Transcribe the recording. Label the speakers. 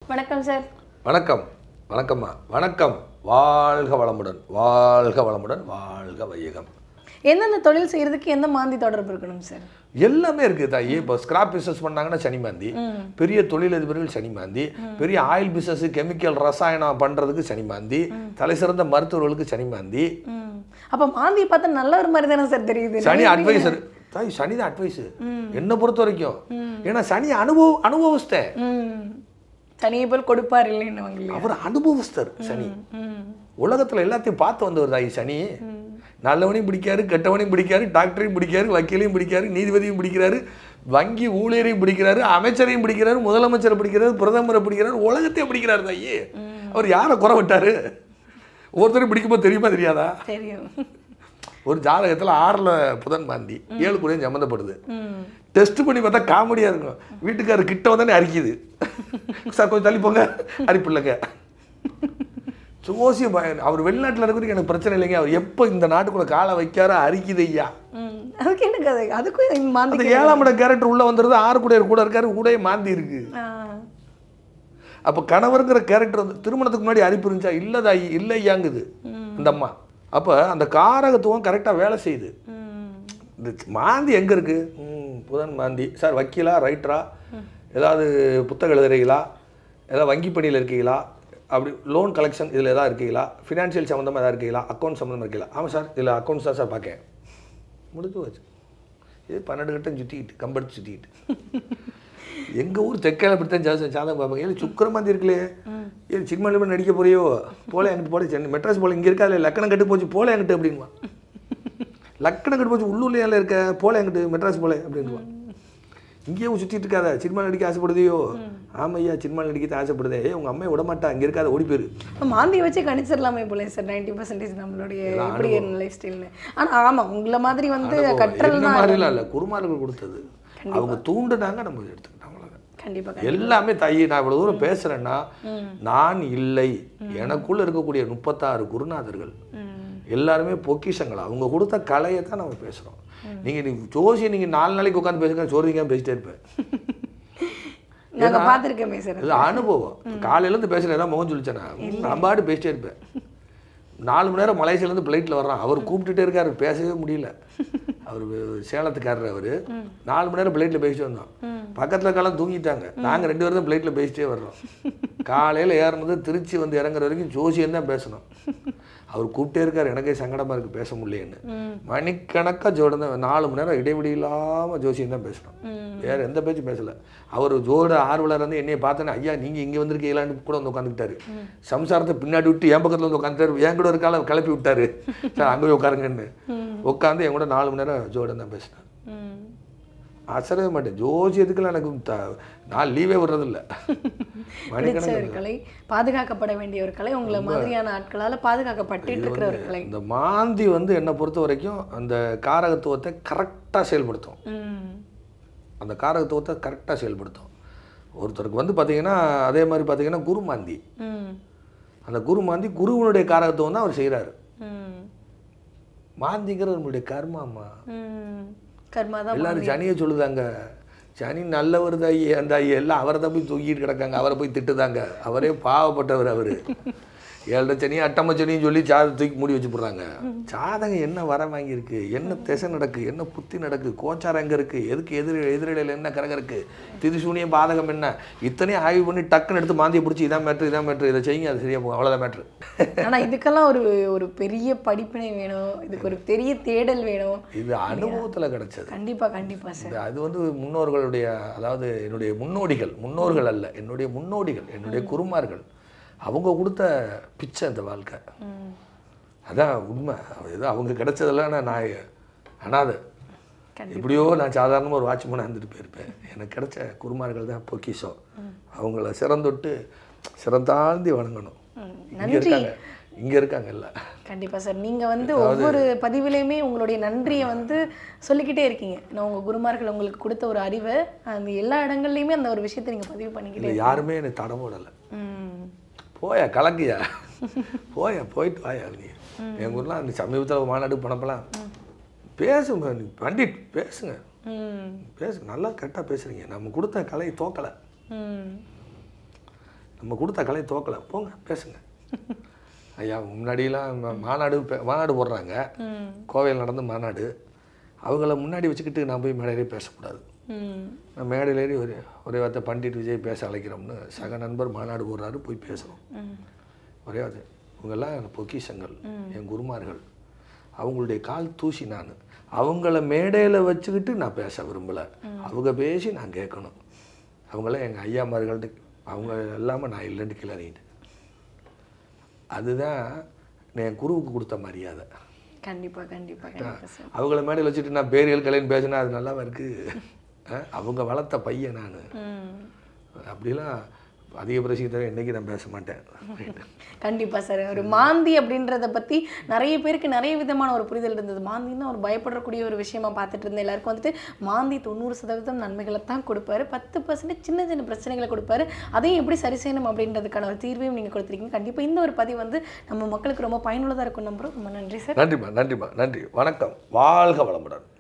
Speaker 1: வணக்கம் சார்
Speaker 2: வணக்கம் வணக்கம்மா வணக்கம் வாழ்க வளமுடன் வாழ்க வளமுடன் வாழ்க வையகம்
Speaker 1: எந்தெந்த தொழில் செய்யறதுக்கு எந்த மாந்தி தொடர்பு இருக்கணும் சார்
Speaker 2: எல்லாமே இருக்குது தாயி இப்போ ஸ்கிராப் பிஸ்னஸ் பண்ணாங்கன்னா சனி மாந்தி பெரிய தொழிலதிபர்கள் சனி மாந்தி பெரிய ஆயில் பிஸ்னஸ் கெமிக்கல் ரசாயனம் பண்ணுறதுக்கு சனி மாந்தி தலை சிறந்த மருத்துவர்களுக்கு சனி மாந்தி
Speaker 1: ம். அப்ப மாந்தியை பார்த்தா நல்ல ஒரு மாதிரி தானே சார் தெரியுது
Speaker 2: சனி அட்வைசர் தாய் சனி தான் அட்வைஸ் என்னை பொறுத்த வரைக்கும் ஏன்னா சனி அனுபவ அனுபவஸ்தேன்
Speaker 1: ம். சனியை போல் கொடுப்பார் இல்லைன்னு இல்லையா
Speaker 2: அவர் அனுபவஸ்தர் சனி
Speaker 1: ம்.
Speaker 2: உலகத்துல எல்லாத்தையும் பார்த்து வந்தவர் தாய் சனி நல்லவனையும் பிடிக்காரு கெட்டவனையும் பிடிக்காரு டாக்டரையும் பிடிக்காரு வக்கீலையும் பிடிக்காரு நீதிபதியும் பிடிக்கிறாரு வங்கி ஊழியரையும் பிடிக்கிறாரு அமைச்சரையும் பிடிக்கிறாரு முதலமைச்சரை பிடிக்கிறாரு பிரதமரை பிடிக்கிறாரு உலகத்தையும் பிடிக்கிறாரு தாயி அவர் யாரை குறை விட்டாரு ஒருத்தரையும் பிடிக்கும்போது தெரியுமா தெரியாதா
Speaker 1: தெரியும்
Speaker 2: ஒரு ஜாதகத்துல ஆறுல புதன் மாந்தி ஏழு கூடயும் சம்மந்தப்படுது
Speaker 1: ம்.
Speaker 2: டெஸ்ட் பண்ணி பார்த்தா காமெடியாக இருக்கும் வீட்டுக்காரர் கிட்ட வந்தானே அரிக்குது சார் கொஞ்சம் தள்ளி போங்க அரிப்பில்லைங்க ஜோசியம் பய- அவர் வெளிநாட்டில் இருக்கிறதுக்கு எனக்கு பிரச்சனை இல்லைங்க அவர் எப்போ இந்த நாட்டுக்குள்ள காலை வைக்காரோ அரிக்குது ஐயா
Speaker 1: ம். அதுக்கு என்ன கதை அதுக்கும் இந்த
Speaker 2: அந்த
Speaker 1: மாந்தி
Speaker 2: ஏழாம் இட கேரக்டர் உள்ள வந்துருது ஆறு கூடையர் கூட இருக்காரு கூடையே மாந்தி இருக்கு
Speaker 1: ஆ.
Speaker 2: அப்போ கணவருங்கிற கேரக்டர் வந்து திருமணத்துக்கு முன்னாடி அரிப்பு இருந்துச்சா இல்லதாயி இல்லை ஐயாங்குது இந்த அம்மா அப்போ அந்த காரகத்துவம் கரெக்டாக வேலை செய்யுது
Speaker 1: ம்.
Speaker 2: இந்த மாந்தி எங்கே இருக்கு ம், புதன் மாந்தி சார் வக்கீலா ரைட்டரா ஏதாவது புத்தகம் எழுதுறீங்களா ஏதாவது வங்கி பணியில் இருக்கீங்களா அப்படி லோன் கலெக்ஷன் இதில் எதாவது இருக்கீங்களா ஃபினான்ஷியல் சம்மந்தமாக எதாவது இருக்கீங்களா அக்கௌண்ட் சம்மந்தமாக இருக்கீங்களா ஆமாம் சார் இதில் அக்கௌண்ட்ஸ் தான் சார் பார்க்கேன் முடிஞ்சு போச்சு இது பன்னெண்டு கட்டம் சுற்றிக்கிட்டு கம்பெடுத்து சுற்றிக்கிட்டு எங்கள் ஊர் தெக்கையில் அப்படித்தான் ஜாதகம் ஜாதகம் பார்ப்பாங்க ஏன் சுக்கரமாந்தி இருக்குல்லையே ஏன் சினிமாவில் நடிக்க போறியோ போல என்கிட்ட போல சென்னை மெட்ராஸ் போல இங்கே இருக்காது லக்கணம் கட்டு போச்சு போல என்கிட்ட அப்படின்வான் லக்கணம் கட்டு போச்சு உள்ளூர்ல ஏன்ல இருக்க போல என்கிட்ட மெட்ராஸ் போல அப்படின்வான் இங்கேயே சுற்றிட்டு இருக்காத சினிமா நடிக்க ஆசைப்படுதையோ ஆமையா சினிமா நடிக்க ஆசைப்படுதே ஏய் உங்கள் அம்மையை விட மாட்டா இங்கே இருக்காத ஓடி போயிரு
Speaker 1: இப்ப மாந்தியை வச்சு கணிச்சிடலாமே போல சார் நைன்டி பர்சன்டேஜ் நம்மளுடைய எப்படி லைஃப் ஸ்டைல்னு ஆனா ஆமா உங்களை மாதிரி வந்து கற்றல்
Speaker 2: என்ன
Speaker 1: தான்
Speaker 2: மாதிரிலாம் இல்லை குருமார்கள் கொடுத்தது அவங்க தூண்டுனாங்க நம்ம எடுத்துக்கிட்டோம் அவ்வளவுதான்.
Speaker 1: கண்டிப்பா
Speaker 2: எல்லாமே தாயி நான் இவ்வளவு தூரம் பேசுறேன்னா நான் இல்லை எனக்குள்ள இருக்கக்கூடிய முப்பத்தாறு குருநாதர்கள்
Speaker 1: ம்.
Speaker 2: எல்லாருமே பொக்கிஷங்கள் அவங்க கொடுத்த கலையை தான் நம்ம பேசுறோம் நீங்க நீ ஜோசி நீங்க நாலு நாளைக்கு உட்காந்து பேசுங்க சோதிங்க பேசிட்டே இருப்பேன்
Speaker 1: நாங்க பார்த்துருக்கோமே சார்
Speaker 2: இது அனுபவம் காலையில இருந்து பேசுற ஏதாவது முகம் சொல்லிச்சேனா நான் பாட்டு பேசிட்டே இருப்பேன் நாலு மணி நேரம் மலேசியால இருந்து பிளைட்ல வர்றான் அவர் கூப்பிட்டுட்டே இருக்காரு பேசவே முடியல அவர் சேலத்துக்காரர் அவர் நாலு மணி நேரம் பிளைட்ல பேசிட்டு வந்தோம் பக்கத்துல இருக்கலாம் தூங்கிட்டாங்க நாங்க ரெண்டு பேரும் தான் பிளைட்ல பேசிட்டே வர்றோம் காலையில ஏறினது திருச்சி வந்து இறங்குற வரைக்கும் ஜோசியம் தான் பேசணும் அவர் கூப்பிட்டே இருக்காரு எனக்கே சங்கடமா இருக்கு பேச முடியலன்னு மணிக்கணக்கா ஜோடம் தான் நாலு மணி நேரம் இடைவெளி இல்லாம ஜோசியம் தான் பேசணும் வேற எந்த பேச்சும் பேசல அவர் ஜோட ஆர்வலர் வந்து என்னைய பார்த்தோன்னே ஐயா நீங்க இங்க வந்திருக்கீங்களான்னு கூட வந்து உட்காந்துக்கிட்டாரு சம்சாரத்தை பின்னாடி விட்டு என் பக்கத்துல வந்து உட்காந்துட்டாரு என் கூட இருக்கால கிளப்பி விட்டாரு சார் அங்கே போய் உட்காருங்கன்னு உட்காந்து என் கூட நாலு மணி நேரம் ஜோடம் தான் பேசினேன்
Speaker 1: ம்.
Speaker 2: அசரவே மாட்டேன் ஜோசியத்துக்குலாம் எனக்கு த- நான் லீவே விடுறதில்ல
Speaker 1: பிடிச்ச
Speaker 2: மணிக்கணக்கு
Speaker 1: ஒரு கலை பாதுகாக்கப்பட வேண்டிய ஒரு கலை உங்களை மாதிரியான ஆட்களால பாதுகாக்கப்பட்டு இருக்கிற ஒரு கலை
Speaker 2: இந்த மாந்தி வந்து என்னை பொறுத்த வரைக்கும் அந்த காரகத்துவத்தை கரெக்டாக செயல்படுத்தும்
Speaker 1: ம்.
Speaker 2: அந்த காரகத்துவத்தை கரெக்டாக செயல்படுத்தும் ஒருத்தருக்கு வந்து பார்த்தீங்கன்னா அதே மாதிரி பார்த்தீங்கன்னா குரு மாந்தி
Speaker 1: ம்.
Speaker 2: அந்த குரு மாந்தி குருவனுடைய காரகத்துவம் தான் அவர் செய்கிறாரு
Speaker 1: ம்.
Speaker 2: மாந்திங்கிறது நம்மளுடைய கர்மாம்மா
Speaker 1: ம். கர்மா தான்
Speaker 2: எல்லாரும் சனியை சொல்லுதாங்க சனி நல்லவர் தாயி அந்த ஐயா எல்லாம் அவரை தான் போய் தூக்கிட்டு கிடக்காங்க அவரை போய் திட்டுதாங்க அவரே பாவப்பட்டவர் அவரு ஏழரை சனியும் அட்டம சனியும் சொல்லி சாதம் தூக்கி மூடி வச்சு போடுறாங்க சாதகம் என்ன வர வாங்கியிருக்கு என்ன திசை நடக்கு என்ன புத்தி நடக்கு கோச்சாரம் எங்க இருக்கு எதுக்கு எதிர் எதிரிடையில் என்ன கரகம் இருக்கு திரிசூனியம் பாதகம் என்ன இத்தனையும் ஆய்வு பண்ணி டக்குன்னு எடுத்து மாந்தியை பிடிச்சி இதான் மேட்ரு இதான் மேட்ரு இதை செய்யுங்க அது சரியா போகும் அவ்வளோதான் மேட்ரு
Speaker 1: ஆனா இதுக்கெல்லாம் ஒரு ஒரு பெரிய படிப்பினை வேணும் இதுக்கு ஒரு பெரிய தேடல் வேணும்
Speaker 2: இது அனுபவத்துல கிடைச்சது
Speaker 1: கண்டிப்பா கண்டிப்பா சார்
Speaker 2: இந்த அது வந்து முன்னோர்களுடைய அதாவது என்னுடைய முன்னோடிகள் முன்னோர்கள் அல்ல என்னுடைய முன்னோடிகள் என்னுடைய குருமார்கள் அவங்க கொடுத்த பிச்சை அந்த வாழ்க்கை
Speaker 1: ம்.
Speaker 2: அதான் உண்மை ஏதோ அவங்க கிடைச்சதெல்லாம் நான் நான் அனாதை
Speaker 1: கண்டிப்பா.
Speaker 2: எப்படியோ நான் சாதாரணமாக ஒரு வாட்ச்மேனாக இருந்துட்டு போயிருப்பேன் எனக்கு கிடைச்ச குருமார்கள் தான் பொக்கிஷம் அவங்கள சிறந்தொட்டு சிறந்தாழ்ந்தி வணங்கணும்
Speaker 1: ம்.
Speaker 2: இங்கே இருக்காங்க இங்கே இருக்காங்க எல்லாம்
Speaker 1: கண்டிப்பா சார் நீங்க வந்து ஒவ்வொரு பதிவிலையுமே உங்களுடைய நன்றியை வந்து சொல்லிக்கிட்டே இருக்கீங்க நான் உங்க குருமார்கள் உங்களுக்கு கொடுத்த ஒரு அறிவை அந்த எல்லா இடங்கள்லயுமே அந்த ஒரு விஷயத்தை நீங்க பதிவு பண்ணிக்கிட்டே
Speaker 2: இல்லை யாருமே எனக்கு தடம் போடலை
Speaker 1: ம்.
Speaker 2: போயா கலக்கியா போயா போயிட்டு வாயா நீ எங்கள் ஊர்லாம் அந்த சமீபத்தில் மாநாடு பணப்பெல்லாம் பேசுங்க நீ பண்டிட் பேசுங்க
Speaker 1: ம்
Speaker 2: பேசுங்க நல்லா கரெக்டாக பேசுறீங்க நம்ம கொடுத்த கலை தோக்கலை
Speaker 1: ம்
Speaker 2: நம்ம கொடுத்த கலையை தோக்கலை போங்க பேசுங்க ஐயா முன்னாடியெல்லாம் ம- மாநாடு பே- மாநாடு போடுறாங்க
Speaker 1: ம்
Speaker 2: கோவையில் நடந்த மாநாடு அவங்கள முன்னாடி வச்சுக்கிட்டு நான் போய் மேடையிலே பேசக்கூடாது
Speaker 1: ம்
Speaker 2: நான் மேடையில் ஏறி ஒரு ஒரே வார்த்தை பண்டிட் விஜய் பேச அழைக்கிறோம்னு சக நண்பர் மாநாடு போடுறாரு போய் பேசுகிறோம்
Speaker 1: ம்
Speaker 2: ஒரே வார்த்தை இவங்கெல்லாம் என் பொக்கிஷங்கள் என் குருமார்கள் அவங்களுடைய கால் தூசி நான் அவங்கள மேடையில் வச்சுக்கிட்டு நான் பேச விரும்பலை அவங்க பேசி நான் கேட்கணும் அவங்களாம் எங்கள் ஐயாமார்கள்ட்டு அவங்க இல்லாமல் நான் இல்லைன்னு கிளறிட்டு அதுதான் நான் என் குருவுக்கு கொடுத்த மரியாதை
Speaker 1: கண்டிப்பா கண்டிப்பா கண்டிப்பா சார்
Speaker 2: அவங்கள மேடையில் வச்சுட்டு நான் பேரியல் கலைன்னு பேசினா அது நல்லாவா இருக்குது அவங்க வளர்த்த பையன் நான்
Speaker 1: ம்
Speaker 2: அப்படிலாம் அதிக பிரசித்தரை என்றைக்கு நான் பேச மாட்டேன்
Speaker 1: கண்டிப்பா சார் ஒரு மாந்தி அப்படின்றத பத்தி நிறைய பேருக்கு நிறைய விதமான ஒரு புரிதல் இருந்தது மாந்தின்னா ஒரு பயப்படக்கூடிய ஒரு விஷயமா பார்த்துட்டு இருந்தேன் எல்லாருக்கும் வந்துட்டு மாந்தி தொண்ணூறு சதவீதம் நன்மைகளை தான் கொடுப்பாரு பத்து பர்சன்ட் சின்ன சின்ன பிரச்சனைகளை கொடுப்பாரு அதையும் எப்படி சரி செய்யணும் அப்படின்றதுக்கான ஒரு தீர்வையும் நீங்க கொடுத்துருக்கீங்க கண்டிப்பா இந்த ஒரு பதிவு வந்து நம்ம மக்களுக்கு ரொம்ப பயனுள்ளதா இருக்கும் நம்புறோம் ரொம்ப நன்றி சார்
Speaker 2: நன்றிம்மா நன்றிம்மா நன்றி வணக்கம் வாழ்க வளமுடன்